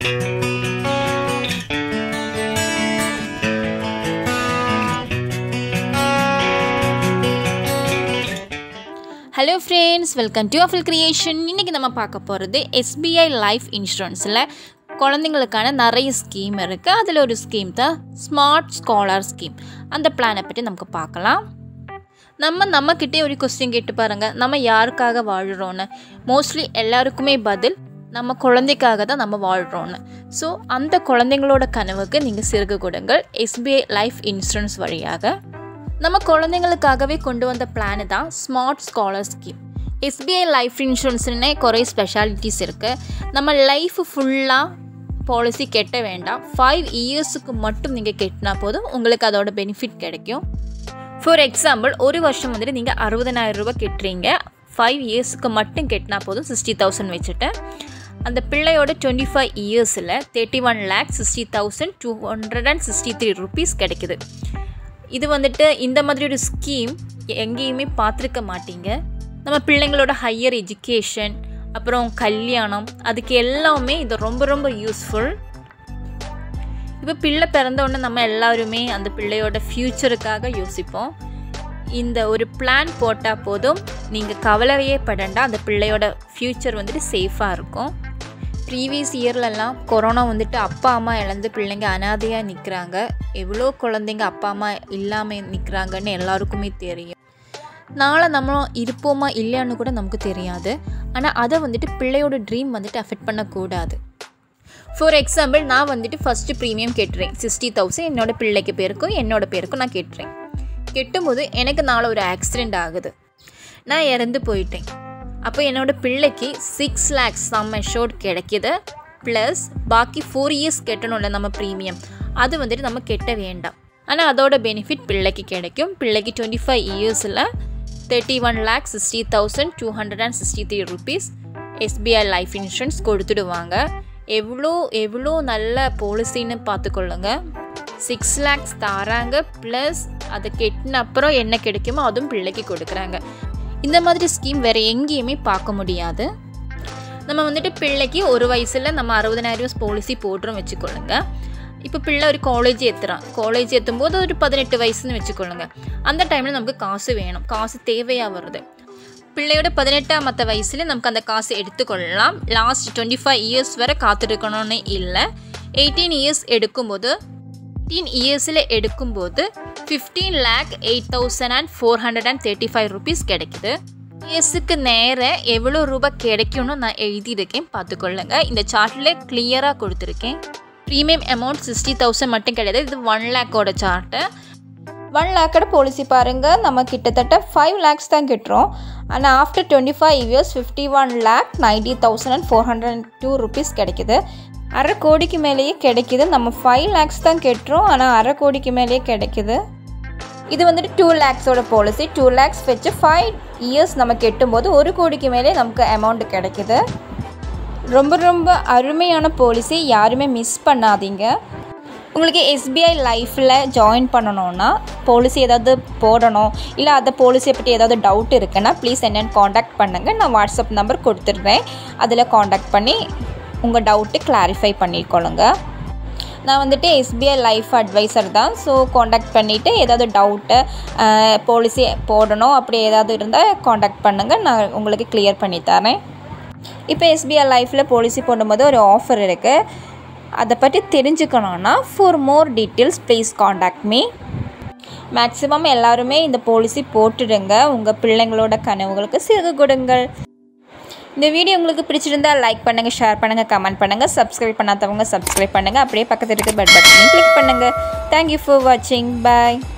hello friends welcome to அஃபில் creation இன்றைக்கி நம்ம பார்க்க போகிறது எஸ்பிஐ லைஃப் இன்சூரன்ஸில் குழந்தைங்களுக்கான நிறைய ஸ்கீம் இருக்குது அதில் ஒரு ஸ்கீம் தான் ஸ்மார்ட் ஸ்காலர் ஸ்கீம் அந்த பிளானை பற்றி நமக்கு பார்க்கலாம் நம்ம நம்மக்கிட்டே ஒரு கொஸ்டின் கேட்டு பாருங்கள் நம்ம யாருக்காக வாழ்கிறோன்னு மோஸ்ட்லி எல்லாருக்குமே பதில் நம்ம குழந்தைக்காக தான் நம்ம வாழ்கிறோன்னு ஸோ அந்த குழந்தைங்களோட கனவுக்கு நீங்கள் சிறுகு கொடுங்கள் எஸ்பிஐ லைஃப் இன்சூரன்ஸ் வழியாக நம்ம குழந்தைங்களுக்காகவே கொண்டு வந்த பிளானு தான் smart scholar scheme SBI life இன்சூரன்ஸ்னே குறை ஸ்பெஷாலிட்டிஸ் இருக்குது நம்ம லைஃப் ஃபுல்லாக பாலிசி கெட்ட வேண்டாம் ஃபைவ் இயர்ஸுக்கு மட்டும் நீங்கள் கெட்டினா போதும் உங்களுக்கு அதோட பெனிஃபிட் கிடைக்கும் ஃபார் எக்ஸாம்பிள் ஒரு வருஷம் வந்துட்டு நீங்கள் அறுபதனாயிரம் ரூபாய் கெட்டுறீங்க ஃபைவ் இயர்ஸுக்கு மட்டும் கெட்டினா போதும் சிக்ஸ்டி தௌசண்ட் வச்சுட்டு அந்த பிள்ளையோட டுவெண்ட்டி ஃபைவ் இயர்ஸில் thirty one lakh sixty thousand two hundred and sixty three rupees கிடைக்குது இது வந்துட்டு இந்த மாதிரி ஒரு ஸ்கீம் எங்கேயுமே பார்த்துருக்க மாட்டீங்க நம்ம பிள்ளைங்களோட ஹையர் எஜுகேஷன் அப்புறம் கல்யாணம் அதுக்கு எல்லாமே இது ரொம்ப ரொம்ப யூஸ்ஃபுல் இப்போ பிள்ளை பிறந்த உடனே நம்ம எல்லாருமே அந்த பிள்ளையோட ஃப்யூச்சருக்காக யோசிப்போம் இந்த ஒரு பிளான் போட்டால் போதும் நீங்கள் கவலையே படண்டா அந்த பிள்ளையோட ஃப்யூச்சர் வந்துட்டு சேஃபாக இருக்கும் ப்ரீவியஸ் இயர்லலாம் கொரோனா வந்துட்டு அப்பா அம்மா இழந்து பிள்ளைங்க அனாதையாக நிற்கிறாங்க எவ்வளோ குழந்தைங்க அப்பா அம்மா இல்லாமல் நிற்கிறாங்கன்னு எல்லாருக்குமே தெரியும் நாளை நம்மளும் இருப்போமா இல்லையான்னு கூட நமக்கு தெரியாது ஆனால் அதை வந்துட்டு பிள்ளையோட ட்ரீம் வந்துட்டு அஃபெக்ட் பண்ணக்கூடாது ஃபார் எக்ஸாம்பிள் நான் வந்துட்டு ஃபஸ்ட்டு ப்ரீமியம் கேட்டுறேன் சிக்ஸ்டி தௌசண்ட் என்னோட பிள்ளைக்கு பேருக்கும் என்னோட பேருக்கும் நான் கேட்டுறேன் கெட்டும்போது எனக்கு நாளை ஒரு ஆக்சிடெண்ட் ஆகுது நான் இறந்து போயிட்டேன் அப்போ என்னோடய பிள்ளைக்கு சிக்ஸ் லேக்ஸ் சம் ஷோட் கிடைக்கிது ப்ளஸ் பாக்கி ஃபோர் இயர்ஸ் கெட்டணும்ல நம்ம ப்ரீமியம் அது வந்துட்டு நம்ம கெட்ட வேண்டாம் ஆனால் அதோட பெனிஃபிட் பிள்ளைக்கு கிடைக்கும் பிள்ளைக்கு டுவெண்ட்டி ஃபைவ் இயர்ஸில் thirty one lakh sixty thousand two hundred and sixty three rupees SBI life insurance கொடுத்துடுவாங்க எவ்வளோ எவ்வளோ நல்ல பாலிசின்னு பார்த்துக்கொள்ளுங்க சிக்ஸ் லேக்ஸ் தராங்க ப்ளஸ் அதை கெட்டின அப்புறம் என்ன கிடைக்குமோ அதுவும் பிள்ளைக்கு கொடுக்குறாங்க இந்த மாதிரி ஸ்கீம் வேறு எங்கேயுமே பார்க்க முடியாது நம்ம வந்துட்டு பிள்ளைக்கு ஒரு வயசில் நம்ம அறுபதனாயிரம் பாலிசி போட்டுரும் வச்சுக்கொள்ளுங்க இப்போ பிள்ளை ஒரு காலேஜ் ஏற்றுறான் காலேஜ் ஏற்றும் போது ஒரு பதினெட்டு வயசுன்னு வச்சுக்கொள்ளுங்க அந்த டைமில் நமக்கு காசு வேணும் காசு தேவையாக வருது பிள்ளையோட பதினெட்டாம் மற்ற வயசில் நமக்கு அந்த காசு எடுத்துக்கொள்ளலாம் லாஸ்ட் டுவெண்ட்டி ஃபைவ் இயர்ஸ் வரை காத்திருக்கணும்னு இல்லை எயிட்டீன் இயர்ஸ் எடுக்கும்போது எயிட்டீன் இயர்ஸில் எடுக்கும்போது fifteen lakh eight thousand and four hundred and thirty five rupees கிடைக்குது இயர்ஸுக்கு நேர எவ்வளோ ரூபாய் கிடைக்கும்னு நான் எழுதியிருக்கேன் பார்த்துக்கொள்ளுங்க இந்த சார்ட்டில் கிளியராக கொடுத்துருக்கேன் ப்ரீமியம் அமௌண்ட் சிக்ஸ்டி தௌசண்ட் மட்டும் கிடையாது இது ஒன் லேக்கோட சார்ட்டு ஒன் லேக்கோட பாலிசி பாருங்கள் நம்ம கிட்டத்தட்ட ஃபைவ் லேக்ஸ் தான் கிட்டுறோம் ஆனால் after twenty five years fifty one lakh ninety thousand and four hundred and two rupees கிடைக்குது அரை கோடிக்கு மேலேயே கிடைக்குது நம்ம ஃபைவ் லேக்ஸ் தான் கெட்டுறோம் ஆனால் அரை கோடிக்கு மேலேயே கிடைக்குது இது வந்துட்டு டூ லேக்ஸோட பாலிசி டூ லேக்ஸ் வச்சு ஃபைவ் இயர்ஸ் நம்ம கெட்டும்போது ஒரு கோடிக்கு மேலே நமக்கு அமௌண்ட் கிடைக்குது ரொம்ப ரொம்ப அருமையான பாலிசி யாருமே மிஸ் பண்ணாதீங்க உங்களுக்கு எஸ்பிஐ லைஃப்பில் ஜாயின் பண்ணணுன்னா பாலிசி ஏதாவது போடணும் இல்லை அந்த பாலிசியை பற்றி ஏதாவது டவுட் இருக்குன்னா ப்ளீஸ் என்னென்னு காண்டாக்ட் பண்ணுங்கள் நான் வாட்ஸ்அப் நம்பர் கொடுத்துட்றேன் அதில் காண்டாக்ட் பண்ணி உங்கள் டவுட்டு கிளாரிஃபை பண்ணிக்கொள்ளுங்க நான் வந்துட்டு எஸ்பிஐ லைஃப் அட்வைசர் தான் ஸோ காண்டாக்ட் பண்ணிவிட்டு ஏதாவது டவுட்டு பாலிசி போடணும் அப்படி ஏதாவது இருந்தால் காண்டாக்ட் பண்ணுங்கள் நான் உங்களுக்கு கிளியர் பண்ணி தரேன் இப்போ எஸ்பிஐ லைஃப்பில் பாலிசி போடும்போது ஒரு ஆஃபர் இருக்குது அதை பற்றி தெரிஞ்சுக்கணுன்னா for more details please contact me maximum எல்லாருமே இந்த பாலிசி போட்டுடுங்க உங்கள் பிள்ளைங்களோட கனவுகளுக்கு சிறு கொடுங்கள் இந்த வீடியோ உங்களுக்கு பிடிச்சிருந்தா லைக் பண்ணுங்கள் ஷேர் பண்ணுங்கள் கமெண்ட் பண்ணுங்கள் சப்ஸ்கிரைப் பண்ணாதவங்க சப்ஸ்கிரைப் பண்ணுங்கள் அப்படியே பக்கத்தில் இருக்க பெல் பட்டனையும் கிளிக் பண்ணுங்கள் தேங்க்யூ ஃபார் வாட்சிங் பாய்